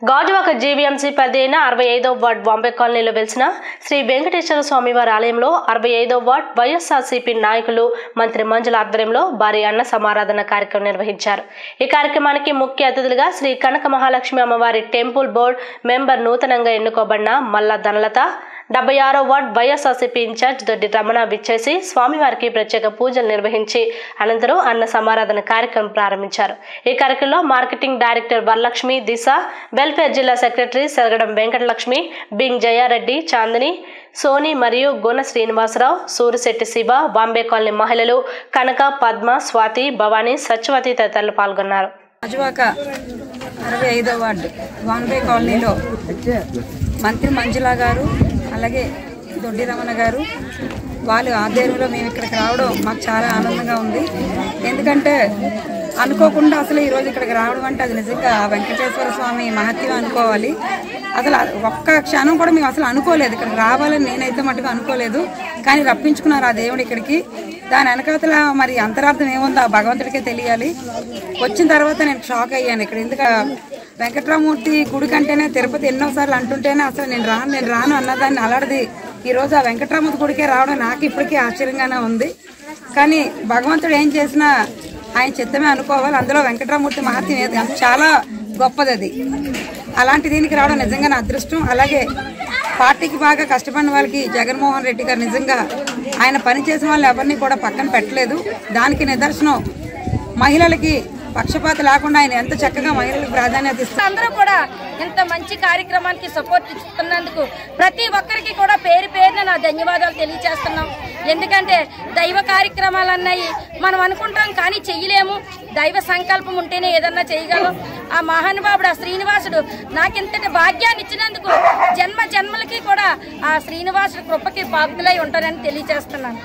Gajuwaka GVMC పరిధిన అరవై ఐదో ward Bombay కాలనీలో వెలిసిన శ్రీ వెంకటేశ్వర స్వామివారి ఆలయంలో అరవై ఐదో వార్డ్ వైఎస్ఆర్సీపీ నాయకులు మంత్రి మంజుల ఆధ్వర్యంలో భారీ అన్న సమారాధన కార్యక్రమం నిర్వహించారు ఈ కార్యక్రమానికి ముఖ్య అతిథులుగా శ్రీ కనక మహాలక్ష్మి అమ్మవారి టెంపుల్ బోర్డ్ మెంబర్ నూతనంగా ఎన్నుకోబడిన మల్ల ధనలత డెబ్బై ఆరో వార్డ్ వైఎస్ఆర్సీపీ ఇన్ఛార్జ్ దొడ్డి రమణ విచ్చేసి స్వామివారికి ప్రత్యేక పూజలు నిర్వహించి అనంతరం అన్న సమారాధన కార్యక్రమం ప్రారంభించారు ఈ కార్యక్రమంలో marketing director Varalakshmi Disha welfare జిల్లా సెక్రటరీ సెరగడం వెంకటలక్ష్మి బింగ్ జయారెడ్డి చాందిని సోని మరియు గుణ శ్రీనివాసరావు సూరిశెట్టి శివ బాంబే కాలనీ మహిళలు కనక పద్మ స్వాతి భవానీ సత్యవతి తదితరులు పాల్గొన్నారు రాజువాక అరవై ఐదో వార్డు వాన్బే కాలనీలో మంత్రి మంజుల గారు అలాగే దొడ్డి రమణ గారు వాళ్ళ ఆధ్వర్యంలో మేము ఇక్కడికి రావడం మాకు చాలా ఆనందంగా ఉంది ఎందుకంటే అనుకోకుండా అసలు ఈరోజు ఇక్కడికి రావడం అంటే అది నిజంగా ఆ వెంకటేశ్వర స్వామి మహత్యం అనుకోవాలి అసలు ఆ ఒక్క క్షణం కూడా మేము అసలు అనుకోలేదు ఇక్కడ రావాలని నేనైతే మటుకు అనుకోలేదు కానీ రప్పించుకున్నారు ఆ దేవుడు ఇక్కడికి దాని వెనకాతల మరి అంతరార్థం ఏముందో ఆ భగవంతుడికే తెలియాలి వచ్చిన తర్వాత నేను షాక్ అయ్యాను ఇక్కడ ఎందుకు వెంకట్రామూర్తి గుడి కంటేనే తిరుపతి ఎన్నోసార్లు అంటుంటేనే అసలు నేను రాను నేను రాను అన్నదాన్ని అలాంటిది ఈరోజు ఆ వెంకట్రామూర్తి గుడికే రావడం నాకు ఇప్పటికీ ఆశ్చర్యంగానే ఉంది కానీ భగవంతుడు ఏం చేసినా ఆయన చిత్తమే అనుకోవాలి అందులో వెంకటరామూర్తి మహత్యం ఏది అంత చాలా గొప్పది అది అలాంటి దీనికి రావడం నిజంగా నా అదృష్టం అలాగే పార్టీకి బాగా కష్టపడిన వాళ్ళకి జగన్మోహన్ రెడ్డి గారు నిజంగా ఆయన పని చేసిన వాళ్ళు ఎవరిని కూడా పక్కన పెట్టలేదు దానికి నిదర్శనం మహిళలకి పక్షపాత లేకుండా ఆయన ఎంత చక్కగా మహిళలకు ప్రాధాన్యత ఇస్తారు అందరూ కూడా ఇంత మంచి కార్యక్రమానికి సపోర్ట్ ఇస్తున్నందుకు ప్రతి ఒక్కరికి కూడా పేరు పేరున నా ధన్యవాదాలు తెలియజేస్తున్నాం ఎందుకంటే దైవ కార్యక్రమాలు అన్నాయి మనం అనుకుంటాం కానీ చెయ్యలేము దైవ సంకల్పం ఉంటేనే ఏదన్నా చేయగలం ఆ మహానుభావుడు ఆ శ్రీనివాసుడు నాకింతటి భాగ్యాన్ని ఇచ్చినందుకు జన్మ జన్మలకి కూడా ఆ శ్రీనివాసుడు కృపకి పాత్రలై ఉంటానని తెలియజేస్తున్నాను